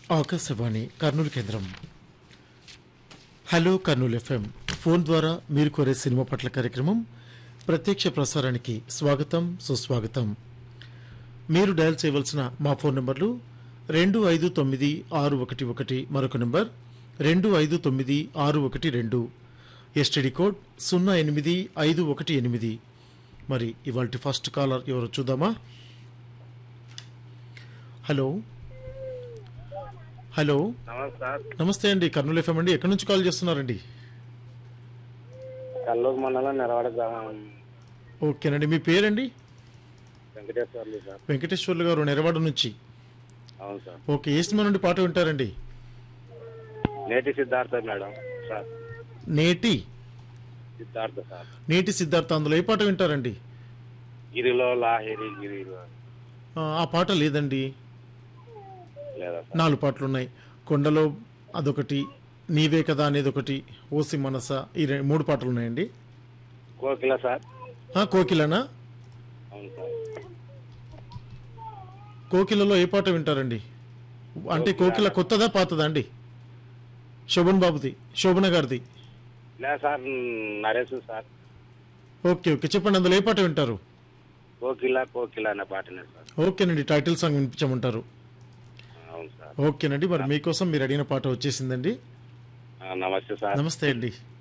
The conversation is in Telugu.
ఆకాశవాణి కర్నూలు కేంద్రం హలో కర్నూలు ఎఫ్ఎం ఫోన్ ద్వారా మీరు కోరే సినిమా పట్ల కార్యక్రమం ప్రత్యక్ష ప్రసారానికి స్వాగతం సుస్వాగతం మీరు డయల్ చేయవలసిన మా ఫోన్ నంబర్లు రెండు ఐదు తొమ్మిది ఆరు ఒకటి ఒకటి మరొక నంబర్ రెండు ఐదు తొమ్మిది ఆరు ఒకటి రెండు ఎస్టీడీ కోడ్ సున్నా ఎనిమిది ఐదు ఒకటి ఎనిమిది మరి ఇవాళ ఫస్ట్ కాలర్ ఎవరు చూద్దామా హలో హలో నమస్తే సార్ నమస్తే అండి కర్నూలు ఎఫ్ఎం అండి ఎక్కడి నుంచి కాల్ చేస్తున్నారండి కల్లూరు మండలం నెరవాడ గ్రామం ఓకేనండి మీ పేరండి వెంకటేశ్వర్లు సార్ వెంకటేశ్వర్లు గారు నెరవాడ నుంచి అవును సార్ ఓకే ఏ సినిమా నుండి పాట వింటారండి నేటి సిద్ధార్థ మేడం సార్ నేటి సిద్ధార్థ సార్ నేటి సిద్ధార్థ అందులో ఏ పాట వింటారండి గిరిలో లాహిరి గిరిలో ఆ, ఆ పాట లేదండి లేదా సార్ నాలుగు పాటలు ఉన్నాయి కొండలో అదొకటి నీవే కదా అనేది ఒకటి ఓసి మనస ఈ రె- మూడు పాటలు ఉన్నాయండి కోకిల సార్ ఆ, కోకిలనా అవును సార్ కోకిలలో ఏ పాట వింటారండి అంటే కోకిల కొత్తదా పాతదా అండి శోభన్ బాబుది శోభన గారిది లేదా sir Naresh sir okay okay చెప్పండి అందులో ఏ పాట వింటారు కోకిల కోకిల అనే పాటనే సార్ ఓకేనండి టైటిల్ సాంగ్ వినిపించమంటారు అవును సార్ ఓకేనండి మరి మీకోసం మీరు అడిగిన పాట వచ్చేసిందండి ఆ, నమస్తే సార్ నమస్తే అండి